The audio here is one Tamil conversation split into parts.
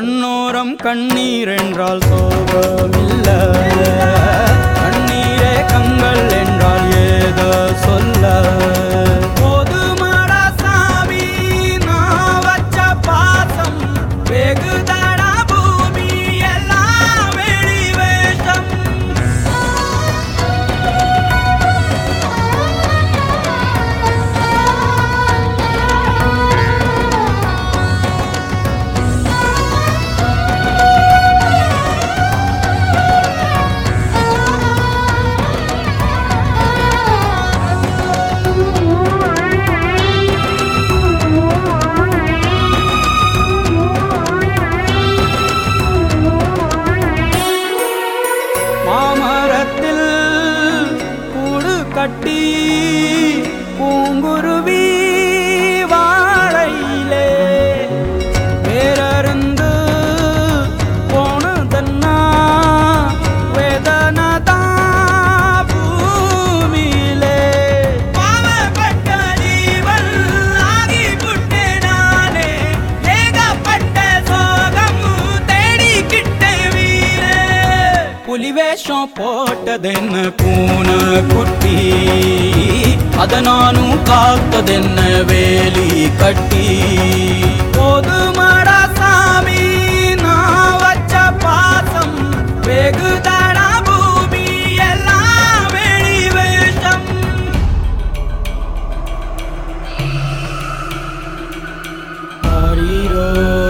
கண்ணோரம் கண்ணீர் என்றால் சோகமில்ல கண்ணீரே கங்கள் என்றால் ஏதோ சொல்ல போதுமாடா சாமி நான் வச்ச பாசம் வெகுதடா பூமி எல்லாம் வெளி வேஷம் மாமரத்தில் கூடு கட்டி பூங்குருவி வாழையிலே வேறருந்து போனதன்னா வேதனதா பூமியிலே பாவப்பட்ட ஜீவன் ஆகிவிட்டே நானே ஏகப்பட்ட சோகம் தேடிக்கிட்டே வீரே புலி வேஷம் போட்டதென்ன பூனை குட்டி அத நானும் காத்ததென்ன வேலி கட்டி போதுமாடா சாமி நான் வச்ச பாசம் வெகுதடா பூமி எல்லாம் வெளி வேஷம் ஆரீரோ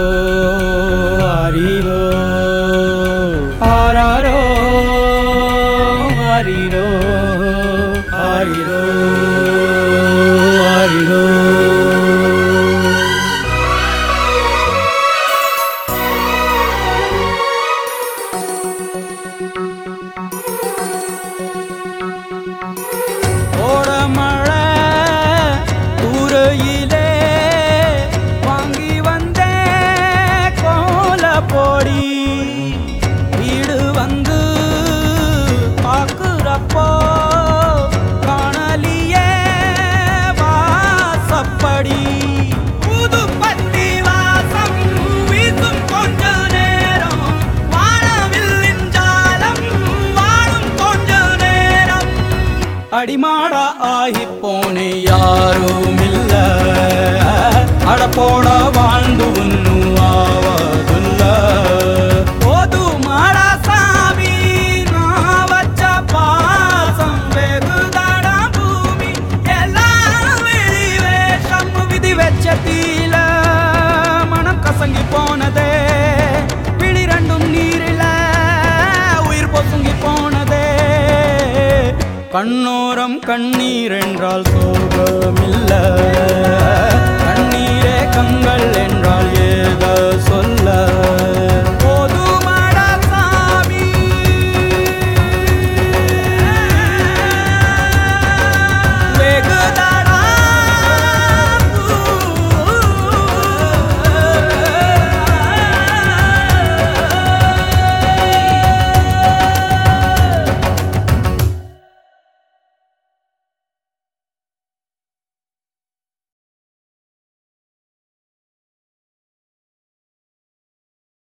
ஆரீரோ ஆராரோ ஆரீரோ ஆரீரோ ஆரீரோ ஓடமழை தூரையிலே வாங்கி வந்த கோல பொடி வீடு வந்து பார்க்குறப்போ காணலியே வாசப்படி புது பத்தி வாசம் வீசும் கொஞ்ச நேரம் வாழவில்லின் ஜாலம் வாழும் கொஞ்ச நேரம் அடிமாடா ஆகி போனே யாரும் இல்ல அடப்போட வாழ்ந்து ஒன்னும் ஆவதில்ல போதுமாடா சாமி நான் வச்ச பாசம் வெகுதடா பூமி எல்லாம் வெளி வேஷம் விதி வச்ச தீல மனம் கசங்கி போனதே விழி ரெண்டும் நீரில உயிர் பொசுங்கி போனதே கண்ணோரம் கண்ணீர் என்றால் சோகமில்ல கண்ணீரே கங்கள் என்றால் ஏதோ